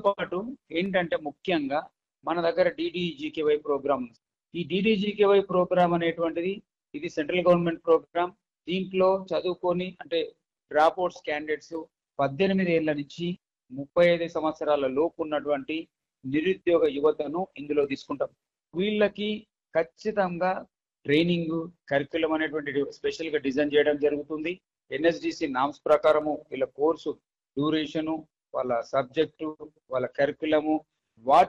పాటు ఏంటంటే ముఖ్యంగా మన దగ్గర డిడిజికేవై ప్రోగ్రామ్ ఈ డిడిజికేవై ప్రోగ్రామ్ అనేటువంటిది ఇది సెంట్రల్ గవర్నమెంట్ ప్రోగ్రామ్ దీంట్లో చదువుకొని అంటే డ్రాప్ అవుట్స్ క్యాండిడేట్స్ పద్దెనిమిది ఏళ్ల నుంచి ముప్పై ఐదు సంవత్సరాల లోపు ఉన్నటువంటి నిరుద్యోగ యువతను ఇందులో తీసుకుంటాం వీళ్ళకి ఖచ్చితంగా ట్రైనింగ్ కరిక్యులం అనేటువంటి స్పెషల్ గా డిజైన్ చేయడం జరుగుతుంది ఎన్ఎస్డిసి నామ్స్ ప్రకారము వీళ్ళ కోర్సు డ్యూరేషను వాళ్ళ సబ్జెక్టు వాళ్ళ కరిక్యులము వాటి